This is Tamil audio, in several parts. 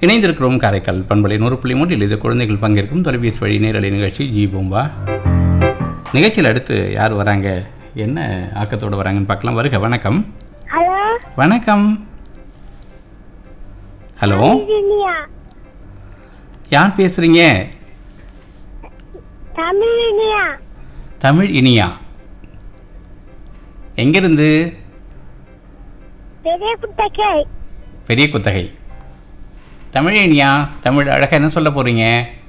இணைந்திருக்கிறோம் காரைக்கால் பண்பலை நூறு புள்ளி மூன்றில் இது குழந்தைகள் பங்கேற்கும் தொலைபேசி வழி நேரலை நிகழ்ச்சி ஜி பூம்பா நிகழ்ச்சியில் அடுத்து யார் வராங்க என்ன ஆக்கத்தோடு வராங்கன்னு பார்க்கலாம் வருக வணக்கம் ஹலோ வணக்கம் ஹலோ இனியா யார் பேசுகிறீங்க தமிழ் இனியா தமிழ் இனியா எங்கேருந்து பெரிய குட்டக்கை பெரிய குத்தகை தமிழ் இனியா தமிழ் அழகாக என்ன சொல்ல போகிறீங்க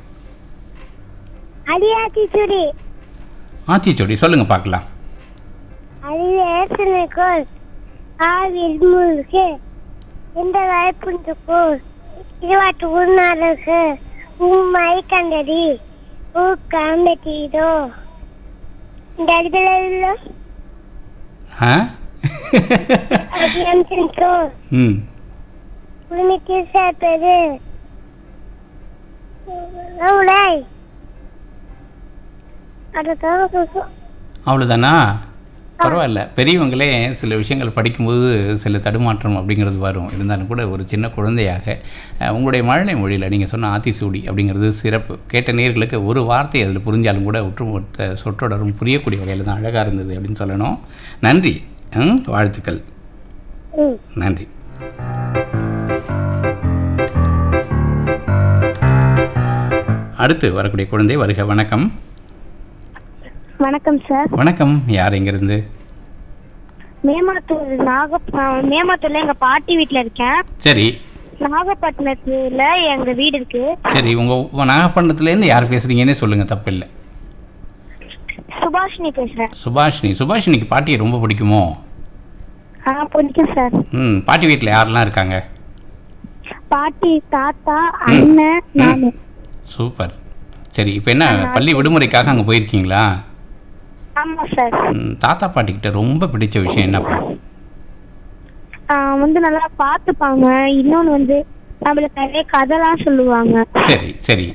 அடியாத்தி சுடி ஆத்திச்சூடி சொல்லுங்கள் பார்க்கலாம் அறிவேசனுக்குள் ஆவில் மூழ்கு இந்த வாய்ப்புண்டுக்குள் இருபத்தி ஒன்னாளுக்கு உண்மை கண்டடி ஊ காமெடிதோ இந்த இடத்துல ஆ அடியம்சோ ம் உனக்கு சேர்ப்பது அவளை அதுதான் அவ்வளோதானா பரவாயில்ல பெரியவங்களே சில விஷயங்கள் படிக்கும்போது சில தடுமாற்றம் அப்படிங்கிறது வரும் இருந்தாலும் கூட ஒரு சின்ன குழந்தையாக அஹ், உங்களுடைய மழலை மொழியில் நீங்கள் சொன்ன ஆத்திசூடி அப்படிங்கிறது சிறப்பு கேட்ட நேர்களுக்கு ஒரு வார்த்தை அதில் புரிஞ்சாலும் கூட ஒற்றுமொத்த சொற்றொடரும் புரியக்கூடிய வகையில் தான் அழகாக இருந்தது அப்படின்னு சொல்லணும் நன்றி ம், வாழ்த்துக்கள் ம் நன்றி அடுத்து வரக்கூடிய குழந்தை வருக வணக்கம் வணக்கம் சார் வணக்கம் யார் எங்கேருந்து மேமாத்தூர் நாக மேமாத்தூர்ல எங்க பாட்டி வீட்ல இருக்கேன் சரி நாகப்பட்டினத்துல எங்க வீடு இருக்கு சரி உங்கள் நாகப்பட்டினத்துலேருந்து யார் பேசுகிறீங்கன்னே சொல்லுங்கள் தப்பு இல்லை சுபாஷினி பேசுறேன் சுபாஷினி சுபாஷினிக்கு பாட்டியை ரொம்ப பிடிக்குமோ ஆ பிடிக்கும் சார் ம் பாட்டி வீட்டில் யாரெல்லாம் இருக்காங்க பாட்டி தாத்தா அண்ணன் நானு சூப்பர் சரி இப்போ என்ன பள்ளி விடுமுறைக்காக அங்கே போயிருக்கீங்களா ஆமா சார் ம், தாத்தா பாட்டிக்கிட்ட ரொம்ப பிடிச்ச விஷயம் என்னப்பா ஆ, வந்து நல்லா பாத்துப்பாங்க இன்னொன்னு வந்து நம்மளுக்கு நிறைய கதைலாம் சொல்லுவாங்க சரி சரி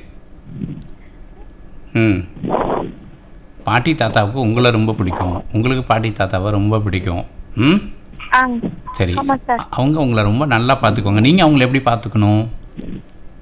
ம் பாட்டி தாத்தாவுக்கு உங்களை ரொம்ப பிடிக்கும் உங்களுக்கு பாட்டி தாத்தாவை ரொம்ப பிடிக்கும் ம் ஆ சரி ஆமா சார் அவங்க உங்களை ரொம்ப நல்லா பார்த்துக்குவாங்க நீங்கள் அவங்கள எப்படி பார்த்துக்கணும்